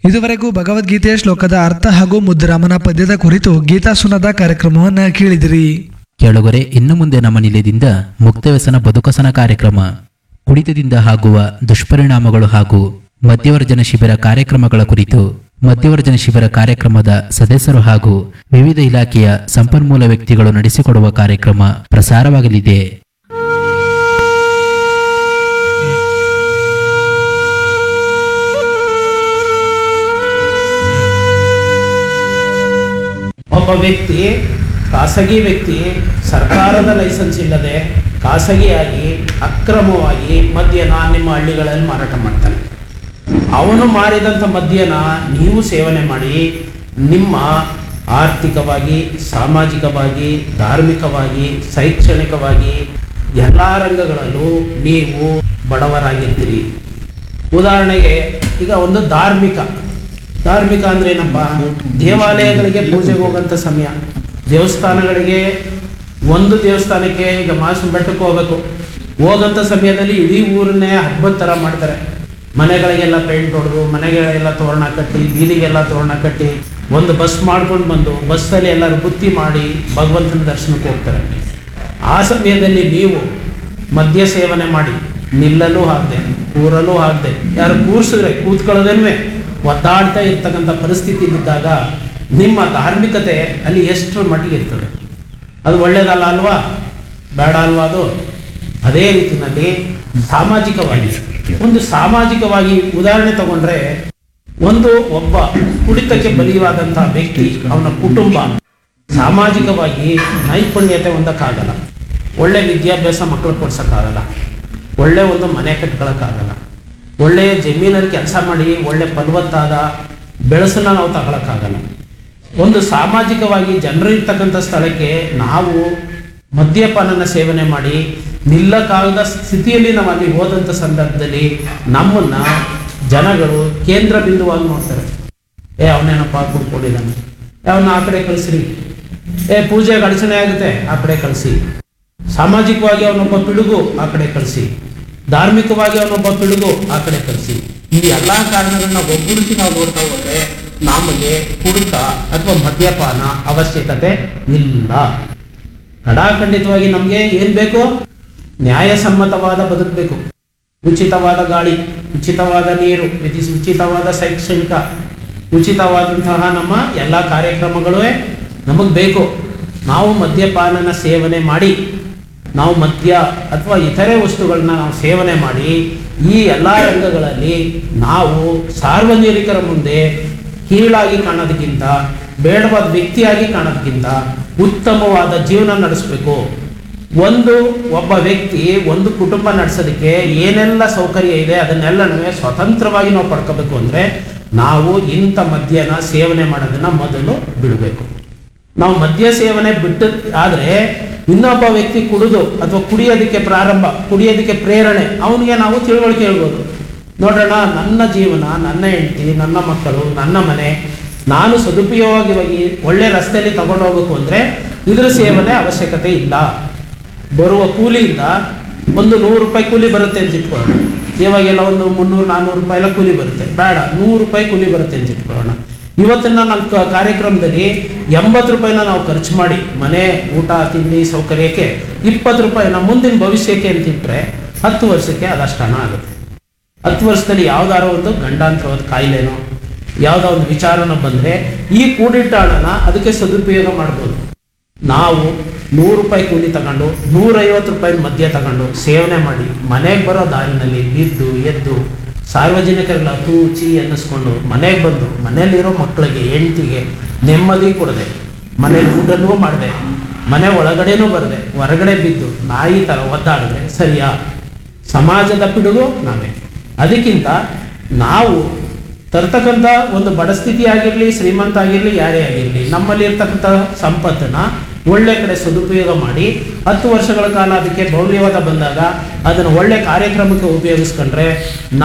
ಇದುವರೆಗೂ ಭಗವದ್ಗೀತೆಯ ಶ್ಲೋಕದ ಅರ್ಥ ಹಾಗೂ ಮುದ್ದುರಾಮನ ಪದ್ಯದ ಕುರಿತು ಗೀತಾ ಸುನದ ಕಾರ್ಯಕ್ರಮವನ್ನು ಕೇಳಿದಿರಿ ಕೆಳಗರೆ ಇನ್ನು ಮುಂದೆ ನಮ್ಮ ನಿಲಯದಿಂದ ಮುಕ್ತ ವ್ಯಸನ ಬದುಕಸನ ಕಾರ್ಯಕ್ರಮ ಕುಡಿತದಿಂದ ಆಗುವ ದುಷ್ಪರಿಣಾಮಗಳು ಹಾಗೂ ಮಧ್ಯವರ್ಜನ ಶಿಬಿರ ಕಾರ್ಯಕ್ರಮಗಳ ಕುರಿತು ಮಧ್ಯವರ್ಜನ ಶಿಬಿರ ಕಾರ್ಯಕ್ರಮದ ಸದಸ್ಯರು ಹಾಗೂ ವಿವಿಧ ಇಲಾಖೆಯ ಸಂಪನ್ಮೂಲ ವ್ಯಕ್ತಿಗಳು ನಡೆಸಿಕೊಡುವ ಕಾರ್ಯಕ್ರಮ ಪ್ರಸಾರವಾಗಲಿದೆ ಒಬ್ಬ ವ್ಯಕ್ತಿ ಖಾಸಗಿ ವ್ಯಕ್ತಿ ಸರ್ಕಾರದ ಲೈಸೆನ್ಸ್ ಇಲ್ಲದೆ ಖಾಸಗಿಯಾಗಿ ಅಕ್ರಮವಾಗಿ ಮದ್ಯನ ನಿಮ್ಮ ಹಳ್ಳಿಗಳಲ್ಲಿ ಮಾರಾಟ ಮಾಡ್ತಾನೆ ಅವನು ಮಾರಿದಂಥ ಮದ್ಯನ ನೀವು ಸೇವನೆ ಮಾಡಿ ನಿಮ್ಮ ಆರ್ಥಿಕವಾಗಿ ಸಾಮಾಜಿಕವಾಗಿ ಧಾರ್ಮಿಕವಾಗಿ ಶೈಕ್ಷಣಿಕವಾಗಿ ಎಲ್ಲ ರಂಗಗಳಲ್ಲೂ ನೀವು ಬಡವರಾಗಿರ್ತೀರಿ ಉದಾಹರಣೆಗೆ ಈಗ ಒಂದು ಧಾರ್ಮಿಕ ಧಾರ್ಮಿಕ ಅಂದ್ರೆ ಏನಪ್ಪ ದೇವಾಲಯಗಳಿಗೆ ಪೂಜೆಗೆ ಹೋಗೋಂಥ ಸಮಯ ದೇವಸ್ಥಾನಗಳಿಗೆ ಒಂದು ದೇವಸ್ಥಾನಕ್ಕೆ ಈಗ ಮಾಸು ಬೆಟ್ಟಕ್ಕೆ ಹೋಗ್ಬೇಕು ಹೋಗೋಂಥ ಸಮಯದಲ್ಲಿ ಇಡೀ ಊರನ್ನೇ ಹಬ್ಬದ ಥರ ಮಾಡ್ತಾರೆ ಮನೆಗಳಿಗೆಲ್ಲ ಪೇಂಟ್ ಹೊಡೆದು ಮನೆಗಳಿಗೆಲ್ಲ ತೋರಣ ಕಟ್ಟಿ ಬೀದಿಗೆಲ್ಲ ತೋರಣ ಕಟ್ಟಿ ಒಂದು ಬಸ್ ಮಾಡ್ಕೊಂಡು ಬಂದು ಬಸ್ಸಲ್ಲಿ ಎಲ್ಲರೂ ಬುತ್ತಿ ಮಾಡಿ ಭಗವಂತನ ದರ್ಶನಕ್ಕೆ ಹೋಗ್ತಾರೆ ಆ ಸಮಯದಲ್ಲಿ ನೀವು ಮದ್ಯ ಸೇವನೆ ಮಾಡಿ ನಿಲ್ಲಲು ಆಗದೆ ಕೂರಲು ಆಗದೆ ಯಾರು ಕೂರ್ಸಿದ್ರೆ ಕೂತ್ಕೊಳ್ಳೋದೇನ್ವೆ ಒದ್ದಾಡ್ತಾ ಇರ್ತಕ್ಕಂಥ ಪರಿಸ್ಥಿತಿ ಇದ್ದಾಗ ನಿಮ್ಮ ಧಾರ್ಮಿಕತೆ ಅಲ್ಲಿ ಎಷ್ಟರ ಮಟ್ಟಿಗೆ ಇರ್ತದೆ ಅದು ಒಳ್ಳೇದಲ್ಲ ಅಲ್ವಾ ಬೇಡ ಅಲ್ವಾ ಅದು ಅದೇ ರೀತಿಯಲ್ಲಿ ಸಾಮಾಜಿಕವಾಗಿ ಒಂದು ಸಾಮಾಜಿಕವಾಗಿ ಉದಾಹರಣೆ ತಗೊಂಡ್ರೆ ಒಂದು ಒಬ್ಬ ಕುಡಿತಕ್ಕೆ ಬಲಿಯಾದಂತಹ ವ್ಯಕ್ತಿ ಅವನ ಕುಟುಂಬ ಸಾಮಾಜಿಕವಾಗಿ ನೈಪುಣ್ಯತೆ ಹೊಂದಕ್ಕಾಗಲ್ಲ ಒಳ್ಳೆ ವಿದ್ಯಾಭ್ಯಾಸ ಮಕ್ಕಳು ಕೊಡ್ಸೋಕ್ಕಾಗಲ್ಲ ಒಳ್ಳೆ ಒಂದು ಮನೆ ಕಟ್ಕೊಳಕ್ಕಾಗಲ್ಲ ಒಳ್ಳೆಯ ಜಮೀನಲ್ಲಿ ಕೆಲಸ ಮಾಡಿ ಒಳ್ಳೆ ಫಲವತ್ತಾದ ಬೆಳೆಸನ್ನ ನಾವು ತಗೊಳಕ್ಕಾಗಲ್ಲ ಒಂದು ಸಾಮಾಜಿಕವಾಗಿ ಜನರು ಇರ್ತಕ್ಕಂಥ ಸ್ಥಳಕ್ಕೆ ನಾವು ಮದ್ಯಪಾನನ ಸೇವನೆ ಮಾಡಿ ನಿಲ್ಲಕ್ಕಾಗದ ಸ್ಥಿತಿಯಲ್ಲಿ ನಾವು ಅಲ್ಲಿ ಹೋದಂಥ ಸಂದರ್ಭದಲ್ಲಿ ನಮ್ಮನ್ನ ಜನಗಳು ಕೇಂದ್ರ ಬಿಂದುವಾಗಿ ನೋಡ್ತಾರೆ ಏ ಅವನೇನಪ್ಪ ಕುಡ್ಕೊಂಡಿದ್ದಾನೆ ಅವನ್ನ ಆ ಕಡೆ ಕಳಿಸ್ರಿ ಏ ಪೂಜೆಗೆ ಅಡಚಣೆ ಆಗುತ್ತೆ ಆ ಕಡೆ ಕಳಿಸಿ ಸಾಮಾಜಿಕವಾಗಿ ಅವನೊಬ್ಬ ಪಿಡುಗು ಆ ಕಡೆ ಕಳಿಸಿ ಧಾರ್ಮಿಕವಾಗಿ ಅವನೊಬ್ಬ ಪಿಡುಗು ಆ ಕಡೆ ಕಳಿಸಿ ಈ ಎಲ್ಲಾ ಕಾರಣಗಳನ್ನ ಒಗ್ಗೂಡಿಸಿ ನಾವು ನೋಡ್ತಾ ಹೋದ್ರೆ ನಮಗೆ ಕುಡಿತ ಅಥವಾ ಮದ್ಯಪಾನ ಅವಶ್ಯಕತೆ ಇಲ್ಲ ಕಡಾಖಂಡಿತವಾಗಿ ನಮಗೆ ಏನ್ ಬೇಕು ನ್ಯಾಯಸಮ್ಮತವಾದ ಬದುಕಬೇಕು ಉಚಿತವಾದ ಗಾಳಿ ಉಚಿತವಾದ ನೀರು ವಿಧಿ- ಉಚಿತವಾದ ಶೈಕ್ಷಣಿಕ ಉಚಿತವಾದಂತಹ ನಮ್ಮ ಎಲ್ಲ ಕಾರ್ಯಕ್ರಮಗಳೇ ನಮಗೆ ಬೇಕು ನಾವು ಮದ್ಯಪಾನನ ಸೇವನೆ ಮಾಡಿ ನಾವು ಮದ್ಯ ಅಥವಾ ಇತರೆ ವಸ್ತುಗಳನ್ನ ನಾವು ಸೇವನೆ ಮಾಡಿ ಈ ಎಲ್ಲ ರಂಗಗಳಲ್ಲಿ ನಾವು ಸಾರ್ವಜನಿಕರ ಮುಂದೆ ಕೀಳಾಗಿ ಕಾಣೋದಕ್ಕಿಂತ ಬೇಡವಾದ ವ್ಯಕ್ತಿಯಾಗಿ ಕಾಣೋದಕ್ಕಿಂತ ಉತ್ತಮವಾದ ಜೀವನ ನಡೆಸಬೇಕು ಒಂದು ಒಬ್ಬ ವ್ಯಕ್ತಿ ಒಂದು ಕುಟುಂಬ ನಡೆಸೋದಕ್ಕೆ ಏನೆಲ್ಲ ಸೌಕರ್ಯ ಇದೆ ಅದನ್ನೆಲ್ಲನೂ ಸ್ವತಂತ್ರವಾಗಿ ನಾವು ಪಡ್ಕೋಬೇಕು ಅಂದ್ರೆ ನಾವು ಇಂಥ ಮದ್ಯನ ಸೇವನೆ ಮಾಡೋದನ್ನ ಮೊದಲು ಬಿಡಬೇಕು ನಾವು ಮದ್ಯ ಸೇವನೆ ಬಿಟ್ಟು ಆದ್ರೆ ಇನ್ನೊಬ್ಬ ವ್ಯಕ್ತಿ ಕುಡಿದು ಅಥವಾ ಕುಡಿಯೋದಕ್ಕೆ ಪ್ರಾರಂಭ ಕುಡಿಯೋದಕ್ಕೆ ಪ್ರೇರಣೆ ಅವನಿಗೆ ನಾವು ತಿಳುವಳಿಕೆ ಹೇಳ್ಬೋದು ನೋಡೋಣ ನನ್ನ ಜೀವನ ನನ್ನ ಹೆಂಡತಿ ನನ್ನ ಮಕ್ಕಳು ನನ್ನ ಮನೆ ನಾನು ಸದುಪಯೋಗವಾಗಿ ಒಳ್ಳೆ ರಸ್ತೆಯಲ್ಲಿ ತಗೊಂಡು ಹೋಗ್ಬೇಕು ಅಂದ್ರೆ ಇದ್ರ ಸೇವನೆ ಅವಶ್ಯಕತೆ ಇಲ್ಲ ಬರುವ ಕೂಲಿಯಿಂದ ಒಂದು ನೂರು ರೂಪಾಯಿ ಕೂಲಿ ಬರುತ್ತೆ ಅಂತ ಇಟ್ಕೊಳ್ಳೋಣ ಇವಾಗೆಲ್ಲ ಒಂದು ಮುನ್ನೂರು ನಾನ್ನೂರು ರೂಪಾಯಿ ಎಲ್ಲ ಕೂಲಿ ಬರುತ್ತೆ ಬೇಡ ನೂರು ರೂಪಾಯಿ ಕೂಲಿ ಬರುತ್ತೆ ಅಂತ ಇಟ್ಕೊಳ್ಳೋಣ ಇವತ್ತಿನ ನಮ್ಮ ಕ- ಕಾರ್ಯಕ್ರಮದಲ್ಲಿ ಎಂಬತ್ತು ರೂಪಾಯಿನ ನಾವು ಖರ್ಚು ಮಾಡಿ ಮನೆ ಊಟ ತಿಂಡಿ ಸೌಕರ್ಯಕ್ಕೆ ಇಪ್ಪತ್ತು ರೂಪಾಯಿನ ಮುಂದಿನ ಭವಿಷ್ಯಕ್ಕೆ ಅಂತ ಇಟ್ಟರೆ ಹತ್ತು ವರ್ಷಕ್ಕೆ ಅದಷ್ಟು ಹಣ ಆಗುತ್ತೆ ಹತ್ತು ವರ್ಷದಲ್ಲಿ ಯಾವ್ದಾರೋ ಒಂದು ಗಂಡಾಂತರವಾದ ಕಾಯಿಲೆನೋ ಯಾವುದೋ ಒಂದು ವಿಚಾರನ ಬಂದರೆ ಈ ಕೂಡಿಟ್ಟ ಹಣನ ಅದಕ್ಕೆ ಸದುಪಯೋಗ ಮಾಡ್ಬೋದು ನಾವು ನೂರು ರೂಪಾಯಿ ಕೂಲಿ ತಗೊಂಡು ನೂರೈವತ್ತು ರೂಪಾಯಿ ಮದ್ಯ ತಗೊಂಡು ಸೇವನೆ ಮಾಡಿ ಮನೆಗೆ ಬರೋ ದಾರಿನಲ್ಲಿ ಬಿದ್ದು ಎದ್ದು ಸಾರ್ವಜನಿಕರೆಲ್ಲ ತೂಚಿ ಅನ್ನಿಸ್ಕೊಂಡು ಮನೆಗೆ ಬಂದು ಮನೆಯಲ್ಲಿರೋ ಮಕ್ಕಳಿಗೆ ಹೆಂಡತಿಗೆ ನೆಮ್ಮದಿ ಕೊಡದೆ ಮನೇಲಿ ಊಟನೂ ಮಾಡಿದೆ ಮನೆ ಒಳಗಡೆನೂ ಬರದೆ ಹೊರಗಡೆ ಬಿದ್ದು ನಾಯಿ ಥರ ಒದ್ದಾಡಿದ್ರೆ ಸರಿಯಾ ಸಮಾಜದ ಪಿಡುಗು ನಾವೇ ಅದಕ್ಕಿಂತ ನಾವು ತರ್ತಕ್ಕಂಥ ಒಂದು ಬಡ ಸ್ಥಿತಿ ಆಗಿರಲಿ ಶ್ರೀಮಂತ ಆಗಿರಲಿ ಯಾರೇ ಆಗಿರಲಿ ನಮ್ಮಲ್ಲಿ ಇರ್ತಕ್ಕಂಥ ಸಂಪತ್ತನ್ನ ಒಳ್ಳೆ ಕಡೆ ಸದುಪಯೋಗ ಮಾಡಿ ಹತ್ತು ವರ್ಷಗಳ ಕಾಲ ಅದಕ್ಕೆ ಮೌಲ್ಯವಾದ ಬಂದಾಗ ಅದನ್ನು ಒಳ್ಳೆ ಕಾರ್ಯಕ್ರಮಕ್ಕೆ ಉಪಯೋಗಿಸ್ಕೊಂಡ್ರೆ